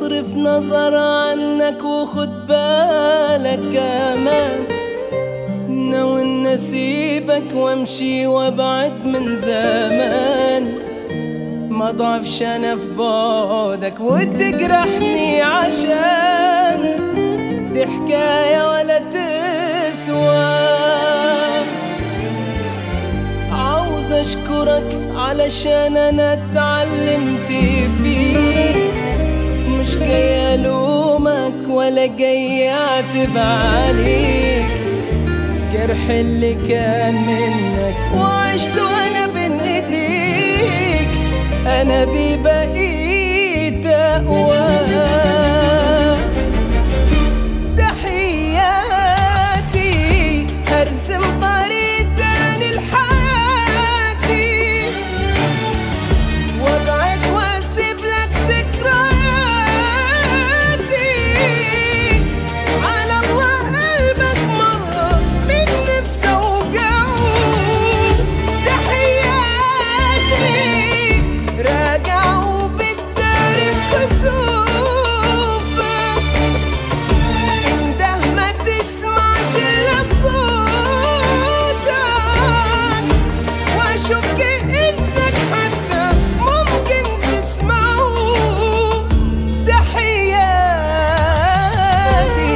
واصرف نظر عنك وخد بالك كمان ناوي ان اسيبك وامشي وابعد من زمان ما ضعفش انا في بعدك وتجرحني عشان دي حكاية ولا تسوى عاوز اشكرك علشان انا اتعلمت فيك مش جاي الومك ولا جاي اعتب عليك الجرح اللي كان منك وعشت وانا بين ايديك انا ببقيت اقوى تحياتي هرسم طريق تاني لحياتي وابعد واسيب لك ذكرياتي على الله قلبك مرة من نفسي اوجعه تحياتي راجع وبتداري في كسوفك انده ما تسمعش الا صوتك واشك انك حتى ممكن تسمعه تحياتي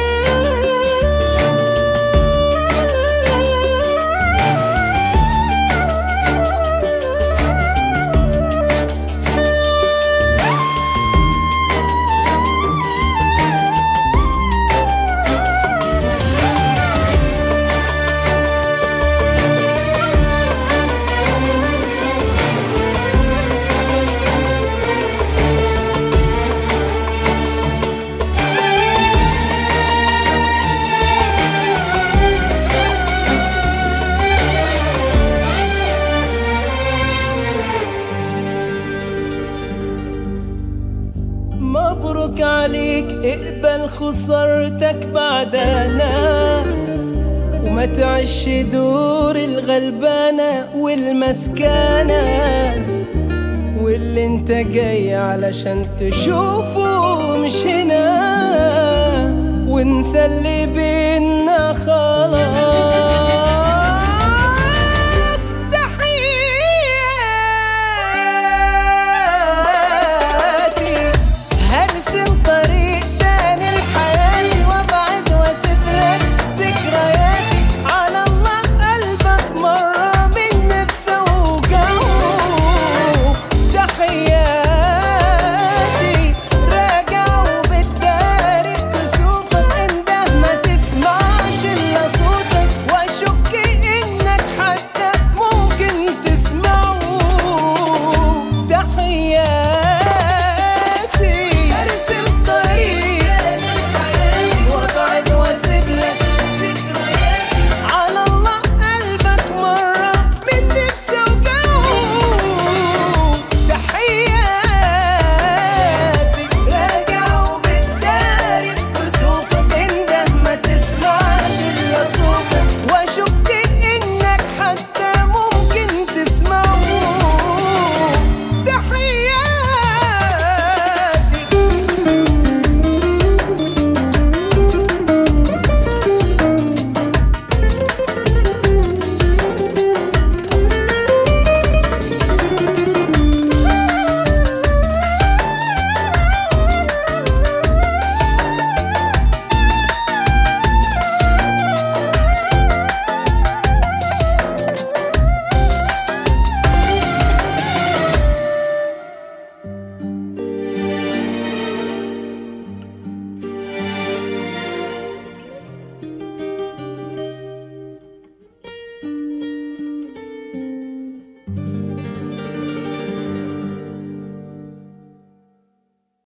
مبروك عليك اقبل خسارتك بعدنا وما تعيش دور الغلبانة والمسكانة واللي انت جاي علشان تشوفه مش هنا وانسى اللي